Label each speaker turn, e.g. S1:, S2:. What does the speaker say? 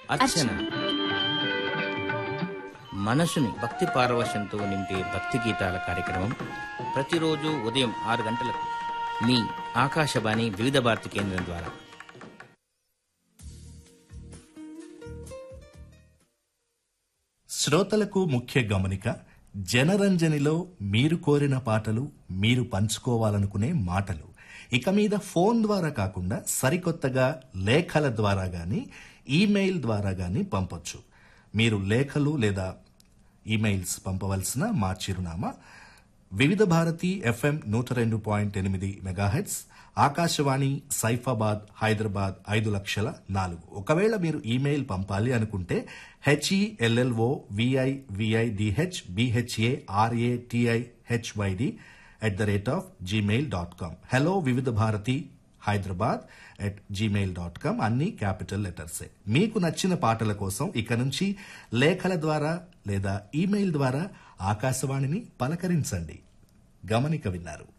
S1: అర్చన మనసుని భక్తి పారవశంతో నింపే భక్తి గీతాల కార్యక్రమం ప్రతిరోజు ఉదయం ఆరు గంటలకు మీ ఆకాశవాణి వివిధ భారతి కేంద్రం ద్వారా
S2: శ్రోతలకు ముఖ్య గమనిక జనరంజనిలో మీరు కోరిన పాటలు మీరు పంచుకోవాలనుకునే మాటలు ఇక మీద ఫోన్ ద్వారా కాకుండా సరికొత్తగా లేఖల ద్వారా గాని ఈమెయిల్ ద్వారా గాని పంపొచ్చు మీరు లేఖలు లేదా ఈమెయిల్స్ పంపవలసిన మా చిరునామా వివిధ భారతి ఎఫ్ఎం నూట రెండు పాయింట్ ఎనిమిది మెగాహెట్స్ ఆకాశవాణి సైఫాబాద్ హైదరాబాద్ ఐదు లక్షల నాలుగు ఒకవేళ మీరు ఈమెయిల్ పంపాలి అనుకుంటే H E L L O V I V I D H B H A R A T I H Y D at the rate of Gmail dot com hello Vividh Bharati Hyderabad at Gmail dot com అన్ని క్యాపిటల్ లెటర్సే మీకు నచ్చిన పాటల కోసం ఇక నుంచి లేఖల ద్వారా లేదా ఈమెయిల్ ద్వారా ఆకాశవాణిని పలకరించండి గమనిక విన్నారు